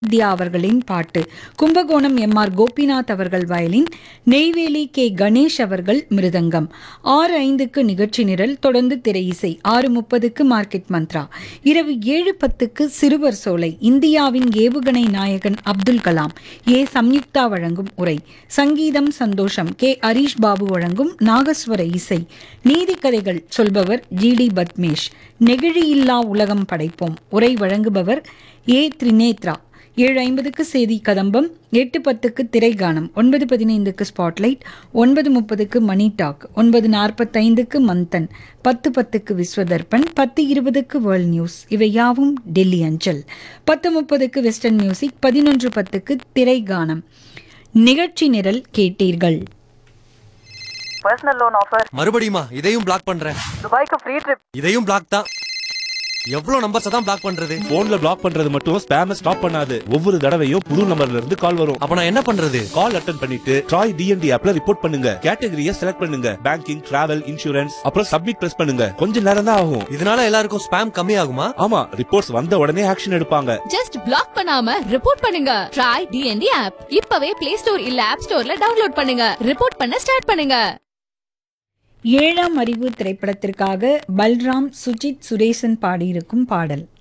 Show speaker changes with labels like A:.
A: வித்யா அவர்களின் பாட்டு Kumbakonam M R Gopinath அவர்கள் வயலின் நெய்வேலி கே கணேஷ் அவர்கள் மிருதங்கம் ஆறு ஐந்துக்கு நிகழ்ச்சி நிரல் தொடர்ந்து திரை இசை ஆறு முப்பதுக்கு மார்க்கெட் மந்த்ரா இரவு ஏழு பத்துக்கு சிறுவர் சோலை இந்தியாவின் ஏவுகணை நாயகன் அப்துல் கலாம் ஏ சம்யுக்தா வழங்கும் உரை சங்கீதம் சந்தோஷம் கே ஹரீஷ் பாபு வழங்கும் நாகஸ்வர இசை நீதிக்கதைகள் சொல்பவர் ஜி டி பத்மேஷ் நெகிழியில்லா உலகம் படைப்போம் உரை வழங்குபவர் ஏ திரிநேத்ரா ஏழு ஐம்பதுக்கு செய்தி கதம்பம் எட்டு பத்துக்கு திரைகானம் ஒன்பது பதினைந்துக்கு ஸ்பாட்லைட் ஒன்பது முப்பதுக்கு மணி டாக் ஒன்பது நாற்பத்தைந்துக்கு மந்தன் பத்து பத்துக்கு விஸ்வதர்பன் பத்து இருபதுக்கு வேர்ல்ட் நியூஸ் இவை யாவும் டெல்லி அஞ்சல் பத்து முப்பதுக்கு வெஸ்டர்ன் மியூசிக் பதினொன்று பத்துக்கு திரைகானம் நிகழ்ச்சி நிரல் கேட்டீர்கள்
B: பர்சனல் லோன் ஆஃபர்
C: மறுபடியுமா இதையும் பிளாக் பண்றேன்
B: துபாய்க்கு ஃப்ரீ ட்ரிப்
C: இதையும் பிளாக் தான் எவ்வளவு நம்பர்ஸ் தான் பிளாக் பண்றது
D: போன்ல பிளாக் பண்றது மட்டும் ஸ்பேம ஸ்டாப் பண்ணாது ஒவ்வொரு தடவையும் புது நம்பர்ல இருந்து கால் வரும்
C: அப்ப நான் என்ன பண்றது
D: கால் அட்டன் பண்ணிட்டு ட்ராய் டிஎன்டி ஆப்ல ரிப்போர்ட் பண்ணுங்க கேட்டகரியை செலக்ட் பண்ணுங்க பேங்கிங் டிராவல் இன்சூரன்ஸ் அப்புறம் சப்மிட் பிரஸ் பண்ணுங்க கொஞ்ச நேரம் தான் ஆகும்
C: இதனால எல்லாருக்கும் ஸ்பேம் கம்மி ஆகுமா
D: ஆமா ரிப்போர்ட்ஸ் வந்த உடனே ஆக்ஷன் எடுப்பாங்க
E: ஜஸ்ட் பிளாக் பண்ணாம ரிப்போர்ட் பண்ணுங்க ட்ரை டிஎன்டி ஆப் இப்பவே பிளே ஸ்டோர் இல்ல ஆப் ஸ்டோர்ல டவுன்லோட் பண்ணுங்க ரிப்போர்ட் பண்ண ஸ்டார்ட் பண்ணுங்க
A: ஏழாம் அறிவு திரைப்படத்திற்காக பல்ராம் சுஜித் சுரேசன் பாடியிருக்கும் பாடல்